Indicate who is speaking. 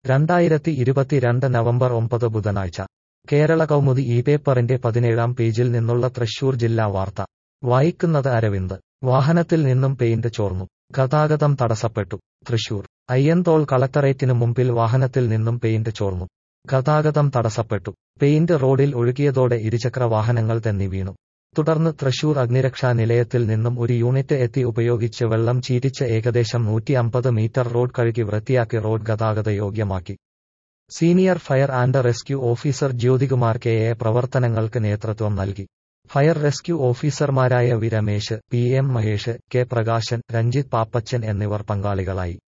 Speaker 1: രണ്ടായിരത്തി ഇരുപത്തിരണ്ട് നവംബർ ഒമ്പത് ബുധനാഴ്ച കേരള കൗമുദി ഈ പേപ്പറിന്റെ പതിനേഴാം പേജിൽ നിന്നുള്ള തൃശൂർ ജില്ലാ വാർത്ത വായിക്കുന്നത് അരവിന്ദ് വാഹനത്തിൽ നിന്നും പെയിന്റ് ചോർന്നു ഗതാഗതം തടസ്സപ്പെട്ടു തൃശൂർ അയ്യന്തോൾ കളക്ടറേറ്റിനു മുമ്പിൽ വാഹനത്തിൽ നിന്നും പെയിന്റ് ചോർന്നു ഗതാഗതം തടസ്സപ്പെട്ടു പെയിന്റ് റോഡിൽ ഒഴുകിയതോടെ ഇരുചക്ര വാഹനങ്ങൾ തെന്നി വീണു തുടർന്ന് തൃശൂർ അഗ്നിരക്ഷാ നിലയത്തിൽ നിന്നും ഒരു യൂണിറ്റ് എത്തി ഉപയോഗിച്ച് വെള്ളം ചീറ്റിച്ച് ഏകദേശം നൂറ്റി അമ്പത് മീറ്റർ റോഡ് കഴുകി വൃത്തിയാക്കി റോഡ് ഗതാഗത യോഗ്യമാക്കി senior fire and rescue officer Jyothikumar K A പ്രവർത്തനങ്ങൾക്ക് നേതൃത്വം നൽകി ഫയർ റെസ്ക്യൂ ഓഫീസർമാരായ V Ramesh P M Mahesh K Prakashan Ranjith Pappachan എന്നിവർ പങ്കാളികളായി